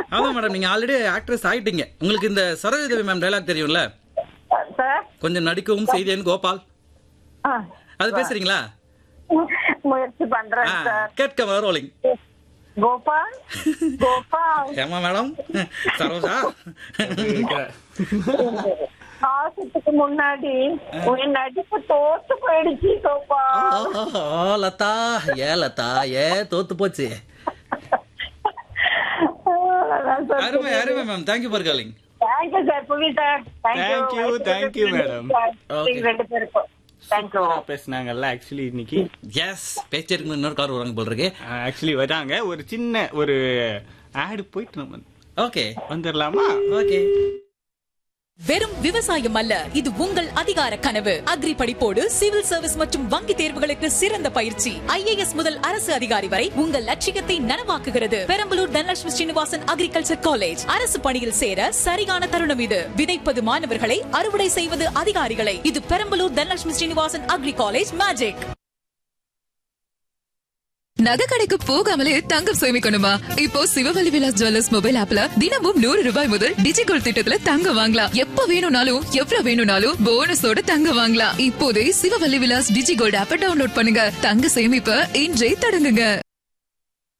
ஆமா மேடம் நீங்க already actress ஆயிட்டீங்க உங்களுக்கு இந்த சரோஜதேவி மேம் டைலாக் தெரியும்ல சார் கொஞ்சம் நடிக்கவும் செய்தேன் கோபால் ஆ, அது பேசுறீங்களா முயற்சி ஆ, பண்றேன் சார் கேட்க ரோலிங் கோபால் கோபால் ஏமா மேடம் சரோஜா மாசத்துக்கு முன்னாடி உன் நடிப்பு தோத்து போயிடுச்சு கோபால் ஓ லதா ஏ லதா ஏ தோத்து போச்சு அருமை அருமை ma'am thank you for calling thank you sir Bhuvi sir Thank you, thank you, madam. Okay. ரெண்டு பேருக்கும் தேங்க்யூ பேசுனாங்கல்ல ஆக்சுவலி இன்னைக்கு எஸ் பேச்சிருக்கு இன்னொரு கார் வராங்க போல் இருக்கு ஆக்சுவலி வராங்க ஒரு சின்ன ஒரு ஆடு போயிட்டு நம்ம ஓகே வந்துடலாமா ஓகே வெறும் விவசாயம் அல்ல இது உங்கள் அதிகார கனவு அக்ரி படிப்போடு சிவில் சர்வீஸ் மற்றும் வங்கி தேர்வுகளுக்கு சிறந்த பயிற்சி ஐஏஎஸ் முதல் அரசு அதிகாரி வரை உங்கள் லட்சியத்தை நனவாக்குகிறது பெரம்பலூர் தனலட்சுமி ஸ்ரீனிவாசன் அக்ரிகல்ச்சர் காலேஜ் அரசு பணியில் சேர சரியான தருணம் இது விதைப்பது மாணவர்களை அறுவடை செய்வது அதிகாரிகளை இது Perambalur Dhanalakshmi Srinivasan agri college magic நகை கடைக்கு போகாமலே தங்கம் சேமிக்கணுமா இப்போ சிவவழி விலாஸ் ஜுவல்லர்ஸ் மொபைல் ஆப்ல தினமும் நூறு ரூபாய் முதல் டிஜிகோல் திட்டத்துல தங்கம் வாங்கலாம் எப்ப வேணும்னாலும் எவ்வளவு வேணும்னாலும் போனஸோட தங்கம் வாங்கலாம் இப்போதே சிவவழி விலாஸ் டிஜிகோல்ட் ஆப்பை டவுன்லோட் பண்ணுங்க தங்க சேமிப்ப இன்றே தொடங்குங்க